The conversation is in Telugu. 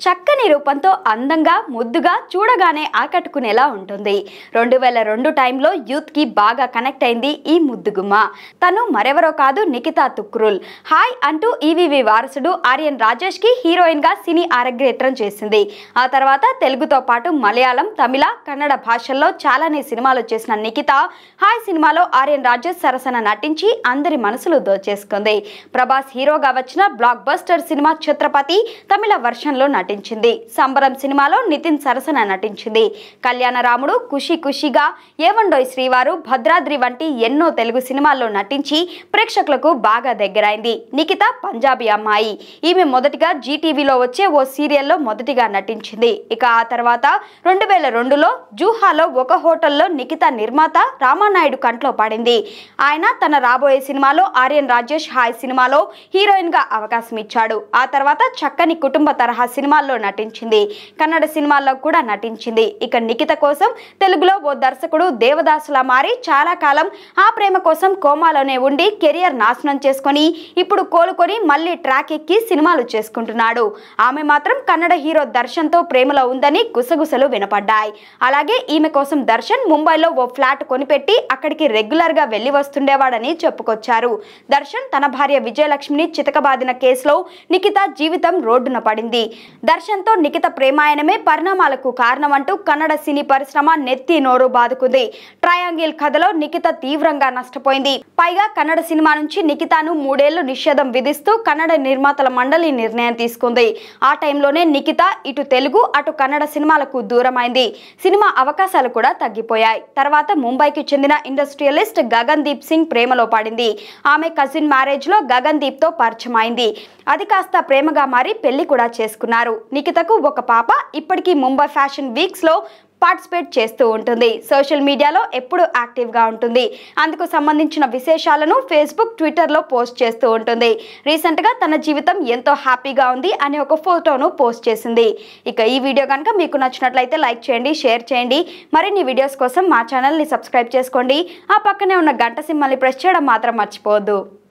చక్కని రూపంతో అందంగా ముద్దుగా చూడగానే ఆకట్టుకునేలా ఉంటుంది రెండు వేల రెండు టైంలో యూత్కి బాగా కనెక్ట్ అయింది ఈ ముద్దుగుమ్మ తను మరెవరో కాదు నిఖితా తుక్రుల్ హాయ్ అంటూ ఈవీవి వారసుడు ఆర్యన్ రాజేష్కి హీరోయిన్గా సినీ అరంగేట్రం చేసింది ఆ తర్వాత తెలుగుతో పాటు మలయాళం తమిళ కన్నడ భాషల్లో చాలానే సినిమాలు చేసిన నిఖిత హాయ్ సినిమాలో ఆర్యన్ రాజేష్ సరసన నటించి అందరి మనసులు దోచేసుకుంది ప్రభాస్ హీరోగా వచ్చిన blockbuster cinema Chhatrapati Tamil వర్షన్లో నటించింది సంబరం సినిమాలో నితిన్ సరసన నటించింది కళ్యాణ రాముడు ఖుషి ఖుషిగా ఏవండోయ్ శ్రీవారు భద్రాద్రి వంటి ఎన్నో తెలుగు సినిమాల్లో నటించి ప్రేక్షకులకు బాగా దగ్గరైంది నిఖిత పంజాబీ అమ్మాయి ఈమె మొదటిగా జీటీవీలో వచ్చే ఓ సీరియల్లో మొదటిగా నటించింది ఇక ఆ తర్వాత రెండు వేల రెండులో జూహాలో ఒక హోటల్లో నిఖిత నిర్మాత రామానాయుడు కంట్లో పడింది ఆయన తన రాబోయే సినిమాలో ఆర్యన్ రాజేష్ హాయ్ సినిమాలో హీరోయిన్ గా అవకాశం ఇచ్చాడు ఆ తర్వాత చక్కని కుటుంబ తరహా సినిమాల్లో నటించింది కన్నడ సినిమాల్లో కూడా నటించింది ఇక నిఖిత కోసం తెలుగులో ఓ దర్శకుడు దేవదాసులా మారి చాలా కాలం ఆ ప్రేమ కోసం కోమాలోనే ఉండి కెరియర్ నాశనం చేసుకొని ఇప్పుడు కోలుకొని మళ్ళీ ట్రాక్ ఎక్కి సినిమాలు చేసుకుంటున్నాడు ఆమె మాత్రం కన్నడ హీరో దర్శన్తో ప్రేమలో ఉందని గుసగుసలు వినపడ్డాయి అలాగే ఈమె కోసం దర్శన్ ముంబైలో ఓ ఫ్లాట్ కొనిపెట్టి అక్కడికి రెగ్యులర్ గా వెళ్లి వస్తుండేవాడని చెప్పుకొచ్చారు దర్శన్ తన భార్య విజయలక్ష్మిని చితకబాదిన కేసులో నిఖిత జీవితం రోడ్డున పడింది దర్శన్తో నిఖిత ప్రేమాయణమే పరిణామాలకు కారణమంటూ కన్నడ సినీ పరిశ్రమ నెత్తి నోరు బాదుకుంది ట్రయాంగిల్ కథలో నిఖిత తీవ్రంగా నష్టపోయింది పైగా కన్నడ సినిమా నుంచి నిఖితాను మూడేళ్లు నిషేధం విధిస్తూ కన్నడ నిర్మాతల మండలి నిర్ణయం తీసుకుంది ఆ టైంలోనే నిఖిత ఇటు తెలుగు అటు కన్నడ సినిమాలకు దూరమైంది సినిమా అవకాశాలు కూడా తగ్గిపోయాయి తర్వాత ముంబైకి చెందిన ఇండస్ట్రియలిస్ట్ గగన్ దీప్ సింగ్ ప్రేమలో పడింది ఆమె కజిన్ మ్యారేజ్ లో గగన్ దీప్ తో పరిచయం అయింది అది కాస్త ప్రేమగా మారి పెళ్లి కూడా చేసుకున్నారు నిఖితకు ఒక పాప ఇప్పటికీ ముంబై ఫ్యాషన్ వీక్స్ లో పార్టిసిపేట్ చేస్తూ ఉంటుంది సోషల్ మీడియాలో ఎప్పుడు యాక్టివ్గా ఉంటుంది అందుకు సంబంధించిన విశేషాలను ఫేస్బుక్ ట్విట్టర్లో పోస్ట్ చేస్తూ ఉంటుంది రీసెంట్గా తన జీవితం ఎంతో హ్యాపీగా ఉంది అనే ఒక ఫోటోను పోస్ట్ చేసింది ఇక ఈ వీడియో కనుక మీకు నచ్చినట్లయితే లైక్ చేయండి షేర్ చేయండి మరిన్ని వీడియోస్ కోసం మా ఛానల్ని సబ్స్క్రైబ్ చేసుకోండి ఆ పక్కనే ఉన్న గంట సింహల్ని ప్రెస్ చేయడం మాత్రం మర్చిపోవద్దు